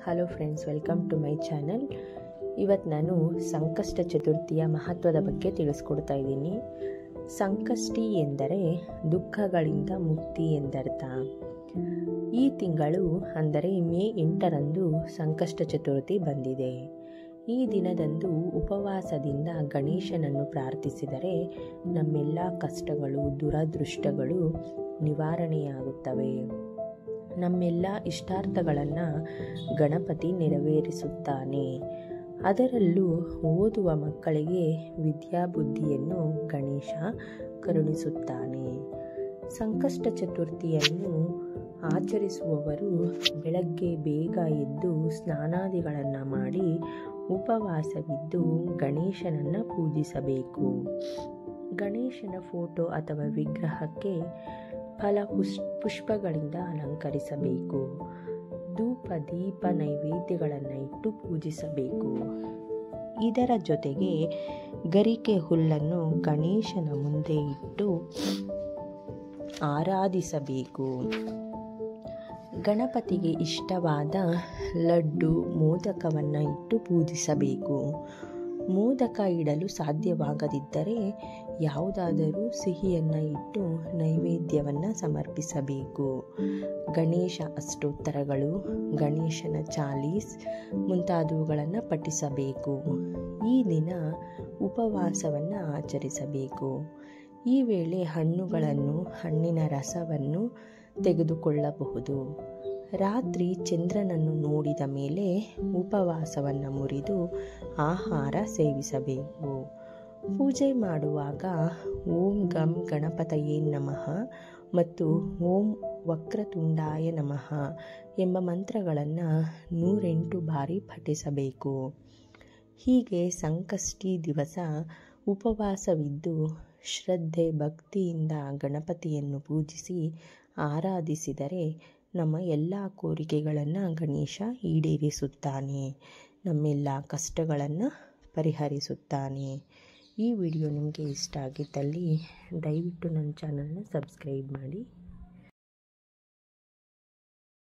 hello friends welcome to my channel ಇವತ್ತು ನಾನು ಸಂಕಷ್ಟ ಚತುರ್ಥಿಯ ಮಹತ್ವದ ಬಗ್ಗೆ ತಿಳಿಸ್ಕೊಡ್ತಾ ಇದ್ದೀನಿ ಸಂಕಷ್ಟಿ ಎಂದರೆ ದುಃಖಗಳಿಂದ ಮುಕ್ತಿ ಎಂದರ್ಥ ಈ ತಿಂಗಳು ಅಂದರೆ ಮೇ ಎಂಟರಂದು ಸಂಕಷ್ಟ ಚತುರ್ಥಿ ಬಂದಿದೆ ಈ ದಿನದಂದು ಉಪವಾಸದಿಂದ ಗಣೇಶನನ್ನು ಪ್ರಾರ್ಥಿಸಿದರೆ ನಮ್ಮೆಲ್ಲ ಕಷ್ಟಗಳು ದುರದೃಷ್ಟಗಳು ನಿವಾರಣೆಯಾಗುತ್ತವೆ ನಮ್ಮೆಲ್ಲ ಇಷ್ಟಾರ್ಥಗಳನ್ನು ಗಣಪತಿ ನೆರವೇರಿಸುತ್ತಾನೆ ಅದರಲ್ಲೂ ಓದುವ ಮಕ್ಕಳಿಗೆ ವಿದ್ಯಾಬುದ್ಧಿಯನ್ನು ಗಣೇಶ ಕರುಣಿಸುತ್ತಾನೆ ಸಂಕಷ್ಟ ಚತುರ್ಥಿಯನ್ನು ಆಚರಿಸುವವರು ಬೆಳಗ್ಗೆ ಬೇಗ ಎದ್ದು ಸ್ನಾನಾದಿಗಳನ್ನು ಮಾಡಿ ಉಪವಾಸವಿದ್ದು ಗಣೇಶನನ್ನು ಪೂಜಿಸಬೇಕು ಗಣೇಶನ ಫೋಟೋ ಅಥವಾ ವಿಗ್ರಹಕ್ಕೆ ಫಲ ಪುಷ್ ಪುಷ್ಪಗಳಿಂದ ಅಲಂಕರಿಸಬೇಕು ಧೂಪ ದೀಪ ನೈವೇದ್ಯಗಳನ್ನು ಇಟ್ಟು ಪೂಜಿಸಬೇಕು ಇದರ ಜೊತೆಗೆ ಗರಿಕೆ ಹುಲ್ಲನ್ನು ಗಣೇಶನ ಮುಂದೆ ಇಟ್ಟು ಆರಾಧಿಸಬೇಕು ಗಣಪತಿಗೆ ಇಷ್ಟವಾದ ಲಡ್ಡು ಮೋದಕವನ್ನು ಇಟ್ಟು ಪೂಜಿಸಬೇಕು ಮೋದಕ ಇಡಲು ಸಾಧ್ಯವಾಗದಿದ್ದರೆ ಯಾವುದಾದರೂ ಸಿಹಿಯನ್ನು ಇಟ್ಟು ನೈವೇದ್ಯವನ್ನು ಸಮರ್ಪಿಸಬೇಕು ಗಣೇಶ ಅಷ್ಟೋತ್ತರಗಳು ಗಣೇಶನ ಚಾಲೀಸ್ ಮುಂತಾದವುಗಳನ್ನು ಪಠಿಸಬೇಕು ಈ ದಿನ ಉಪವಾಸವನ್ನು ಆಚರಿಸಬೇಕು ಈ ವೇಳೆ ಹಣ್ಣುಗಳನ್ನು ಹಣ್ಣಿನ ರಸವನ್ನು ತೆಗೆದುಕೊಳ್ಳಬಹುದು ರಾತ್ರಿ ಚಂದ್ರನನ್ನು ನೋಡಿದ ಮೇಲೆ ಉಪವಾಸವನ್ನು ಮುರಿದು ಆಹಾರ ಸೇವಿಸಬೇಕು ಪೂಜೆ ಮಾಡುವಾಗ ಓಂ ಗಂ ಗಣಪತಯೇ ನಮಃ ಮತ್ತು ಓಂ ವಕ್ರತುಂಡಾಯ ನಮಃ ಎಂಬ ಮಂತ್ರಗಳನ್ನು ನೂರೆಂಟು ಬಾರಿ ಪಠಿಸಬೇಕು ಹೀಗೆ ಸಂಕಷ್ಟಿ ದಿವಸ ಉಪವಾಸವಿದ್ದು ಶ್ರದ್ಧೆ ಭಕ್ತಿಯಿಂದ ಗಣಪತಿಯನ್ನು ಪೂಜಿಸಿ ಆರಾಧಿಸಿದರೆ ನಮ್ಮ ಎಲ್ಲ ಕೋರಿಕೆಗಳನ್ನು ಗಣೇಶ ಈಡೇರಿಸುತ್ತಾನೆ ನಮ್ಮೆಲ್ಲ ಕಷ್ಟಗಳನ್ನು ಪರಿಹರಿಸುತ್ತಾನೆ ಈ ವಿಡಿಯೋ ನಿಮಗೆ ಇಷ್ಟ ಆಗಿದ್ದಲ್ಲಿ ದಯವಿಟ್ಟು ನನ್ನ ಚಾನಲ್ನ ಸಬ್ಸ್ಕ್ರೈಬ್ ಮಾಡಿ